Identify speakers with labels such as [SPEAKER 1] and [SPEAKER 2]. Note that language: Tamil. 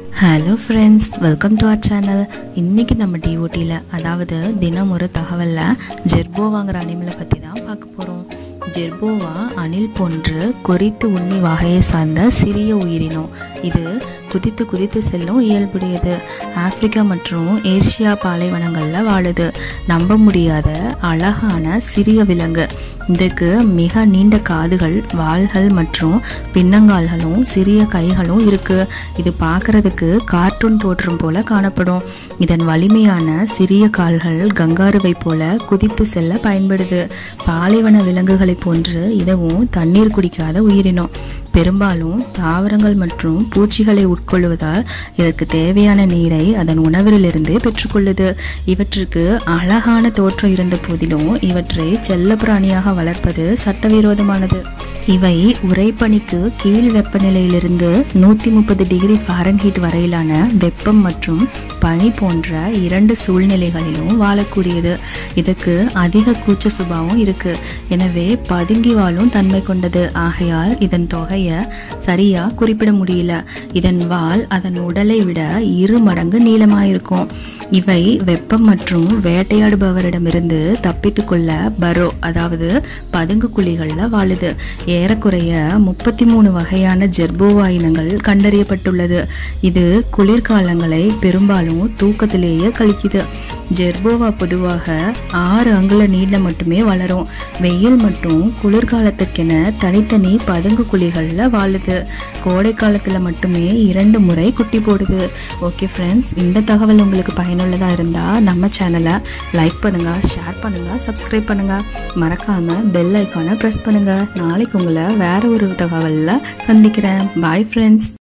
[SPEAKER 1] hello friends welcome to our channel இன்றைக்கி நம்ம டிஓடியில் அதாவது தினம் ஒரு தகவலில் ஜெர்போவாங்கிற அனிமலை பற்றி தான் பார்க்க போகிறோம் ஜெர்போவா அணில் போன்று கொறித்து உண்ணி வகையை சார்ந்த சிறிய உயிரினம் இது குதித்து குதித்து செல்லும் இயல்புடையது ஆப்பிரிக்கா மற்றும் ஏசியா பாலைவனங்களில் வாழுது நம்ப முடியாத அழகான சிறிய விலங்கு இதுக்கு மிக நீண்ட காதுகள் வால்கள் மற்றும் பின்னங்கால்களும் சிறிய கைகளும் இருக்கு இது பார்க்கறதுக்கு கார்ட்டூன் தோற்றம் போல காணப்படும் இதன் வலிமையான சிறிய கால்கள் கங்காருவை போல குதித்து செல்ல பயன்படுது பாலைவன விலங்குகளைப் போன்று இதுவும் தண்ணீர் குடிக்காத உயிரினம் பெரும்பாலும் தாவரங்கள் மற்றும் பூச்சிகளை உட்கொள்வதால் இதற்கு தேவையான நீரை அதன் உணவிலிருந்து பெற்றுக்கொள்ளுது இவற்றுக்கு அழகான தோற்றம் இருந்த போதிலும் இவற்றை செல்லப்பிராணியாக வளர்ப்பது சட்டவிரோதமானது இவை உறைபனிக்கு கீழ் வெப்பநிலையிலிருந்து நூற்றி முப்பது டிகிரி ஃபாரன்ஹீட் வரையிலான வெப்பம் மற்றும் பனி போன்ற இரண்டு சூழ்நிலைகளிலும் வாழக்கூடியது இதுக்கு அதிக கூச்ச சுபாவம் இருக்கு எனவே பதுங்கி வாழும் தன்மை கொண்டது ஆகையால் இதன் தொகையை சரியா குறிப்பிட முடியல இதன் வால் அதன் உடலை விட இரு மடங்கு நீளமாயிருக்கும் இவை வெப்பம் மற்றும் வேட்டையாடுபவரிடமிருந்து தப்பித்துக்கொள்ள பரோ அதாவது பதுங்கு குழிகளில் வாழுது ஏறக்குறைய முப்பத்தி மூணு வகையான ஜெர்போவா இனங்கள் கண்டறியப்பட்டுள்ளது இது குளிர்காலங்களை பெரும்பாலும் தூக்கத்திலேயே கழிக்குது ஜெர்போவா பொதுவாக ஆறு அங்குல நீளம் மட்டுமே வளரும் வெயில் மற்றும் குளிர்காலத்துக்கென தனித்தனி பதுங்கு குழிகளில் வாழுது கோடை காலத்தில் மட்டுமே இரண்டு முறை குட்டி போடுது ஓகே ஃப்ரெண்ட்ஸ் இந்த தகவல் உங்களுக்கு பயனுள்ளதாக இருந்தால் நம்ம சேனலை லைக் பண்ணுங்கள் ஷேர் பண்ணுங்கள் சப்ஸ்கிரைப் பண்ணுங்கள் மறக்காமல் பெல் ஐக்கானை ப்ரெஸ் பண்ணுங்கள் நாளைக்கு உங்களை வேற ஒரு தகவலில் சந்திக்கிறேன் பாய் ஃப்ரெண்ட்ஸ்